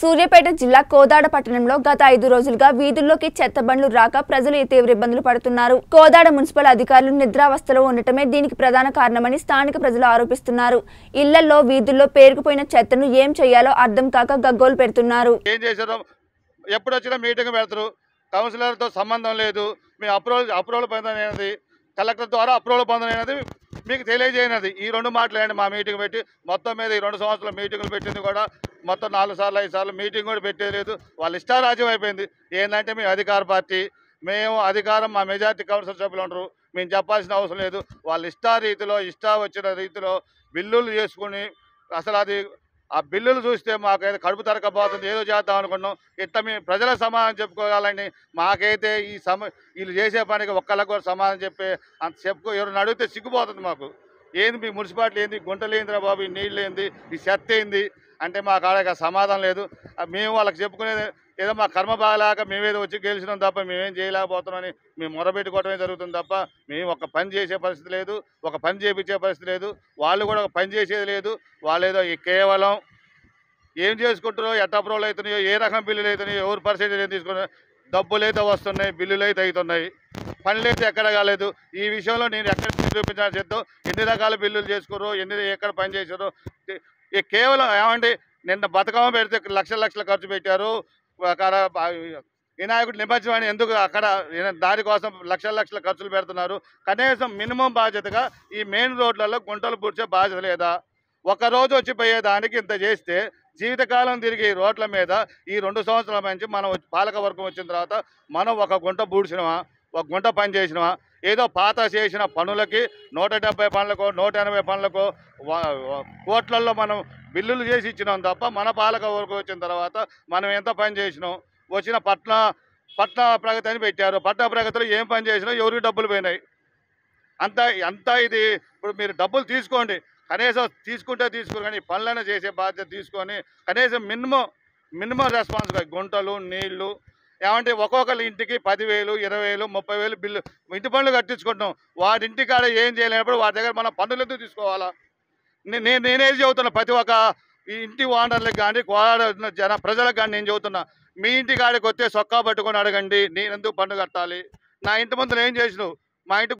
సూర్యాపేట జిల్లా కోదాడ పట్టణంలో గత ఐదు రోజులుగా వీధుల్లోకి చెత్త బండ్లు రాక ప్రజలు తీవ్ర ఇబ్బందులు పడుతున్నారు కోదాడ మున్సిపల్ అధికారులు నిద్రావస్థలో ఉండటమే దీనికి ప్రధాన కారణమని స్థానిక ప్రజలు ఆరోపిస్తున్నారు ఇళ్లలో వీధుల్లో పేరుకుపోయిన చెత్తను ఏం చేయాలో అర్థం కాక గగ్గోలు పెడుతున్నారు ఏం చేశారో ఎప్పుడు వచ్చినా మీటింగ్ పెడతారు కౌన్సిలర్తో సంబంధం లేదు మీ అప్రూవల్ అప్రూవల్ పొందనేది కలెక్టర్ ద్వారా అప్రూవల్ పొందనేది మీకు తెలియజేయనది ఈ రెండు మాట్లాడండి మా మీటింగ్ పెట్టి మొత్తం మీద ఈ రెండు సంవత్సరాల మీటింగులు పెట్టింది కూడా మొత్తం నాలుగు సార్లు ఐదు సార్లు మీటింగ్ కూడా పెట్టేది లేదు వాళ్ళ ఇష్టారాజ్యం అయిపోయింది ఏంటంటే మేము అధికార పార్టీ మేము అధికారం మా మెజార్టీ కౌన్సిల్ సభ్యులు ఉండరు మేము చెప్పాల్సిన అవసరం లేదు వాళ్ళ ఇష్టా రీతిలో ఇష్టా వచ్చిన రీతిలో బిల్లులు చేసుకుని అసలు అది ఆ బిల్లులు చూస్తే మాకైతే కడుపు తరకపోతుంది ఏదో చేద్దాం అనుకున్నాం ఇట్లా మేము ప్రజల సమాధానం చెప్పుకోవాలని మాకైతే ఈ సమ వీళ్ళు చేసే పనికి ఒక్కళ్ళకి కూడా సమాధానం చెప్పే అంత చెప్పుకో ఎవరిని అడిగితే సిగ్గుపోతుంది మాకు ఏంది మీ మున్సిపాలిటీ ఏంది గుంటలు ఏందిరా బాబు ఈ నీళ్ళు ఏంది ఈ చెత్త ఏంది అంటే మా కాడ ఇక సమాధానం లేదు ఆ మేము వాళ్ళకి చెప్పుకునేది ఏదో మా కర్మ బాగాలేక మేమేదో వచ్చి గెలిచినాం తప్ప మేమేం చేయలేకపోతున్నామని మేము మొరబెట్టుకోవడమే జరుగుతుంది తప్ప మేము ఒక పని చేసే పరిస్థితి లేదు ఒక పని చేపించే పరిస్థితి లేదు వాళ్ళు కూడా ఒక పని చేసేది లేదు వాళ్ళు ఏదో ఈ కేవలం ఏం చేసుకుంటారో ఎట్ట అప్రూవల్ అవుతున్నాయో ఏ రకం బిల్లులు అవుతున్నాయో ఎవరు పర్సెంటేజ్ ఏం తీసుకున్నారో డబ్బులు అయితే వస్తున్నాయి బిల్లులు అయితే అవుతున్నాయి పనులు అయితే ఎక్కడ కాలేదు ఈ విషయంలో నేను ఎక్కడ నిరూపించాల్సి చేద్దాం ఎన్ని రకాల బిల్లులు చేసుకోరో ఎన్ని ఎక్కడ పని చేశారో ఈ కేవలం ఏమండి నిన్న బతుకమ్మ పెడితే లక్షల లక్షలు ఖర్చు పెట్టారు అక్కడ వినాయకుడి నిమజ్జనం అని ఎందుకు అక్కడ దానికోసం లక్షల లక్షల ఖర్చులు పెడుతున్నారు కనీసం మినిమం బాధ్యతగా ఈ మెయిన్ రోడ్లలో గుంటలు పూడ్చే బాధ్యత లేదా ఒక రోజు వచ్చి పోయేదానికి ఇంత చేస్తే జీవితకాలం తిరిగి ఈ రోడ్ల మీద ఈ రెండు సంవత్సరాల నుంచి మనం వచ్చి- పాలక వర్గం వచ్చిన తర్వాత మనం ఒక గుంట పూడ్చినమా ఒక గుంట పని చేసినమా ఏదో పాత చేసిన పనులకి నూట డెబ్బై పనులకు నూట ఎనభై పనులకు వ- వ- కోట్లల్లో మనం బిల్లులు చేసి ఇచ్చినాం తప్ప మన పాలక వర్గం వచ్చిన తర్వాత మనం ఎంత పని చేసినాం వచ్చిన పట్న పట్న ప్రగతి అని పెట్టారు పట్న ప్రగతిలో ఏం పని చేసినా ఎవరికి డబ్బులు పోయినాయి అంత అంతా ఇది ఇప్పుడు మీరు డబ్బులు తీసుకోండి కనీసం తీసుకుంటే తీసుకోరు కానీ పనులైనా చేసే బాధ్యత తీసుకొని కనీసం మినిమం మినిమం రెస్పాన్స్గా గుంటలు నీళ్లు ఏమంటే ఒక్కొక్కరి ఇంటికి పదివేలు ఇరవై వేలు ముప్పై వేలు బిల్లు ఇంటి పనులు కట్టించుకుంటాం వాడి ఇంటి కాడ ఏం చేయలేనప్పుడు వాడి దగ్గర మనం పన్నులు ఎందుకు తీసుకోవాలా నే- నేను నేనేది చెబుతున్నా ప్రతి ఒక్క ఈ ఇంటి ఓనర్లకు కానీ కోడ జన ప్రజలకు కానీ నేను చెబుతున్నా మీ ఇంటి కాడికి వస్తే సొక్కా పట్టుకొని అడగండి నేను ఎందుకు పన్ను కట్టాలి నా ఇంటి ముందు ఏం చేసినావు మా ఇంటి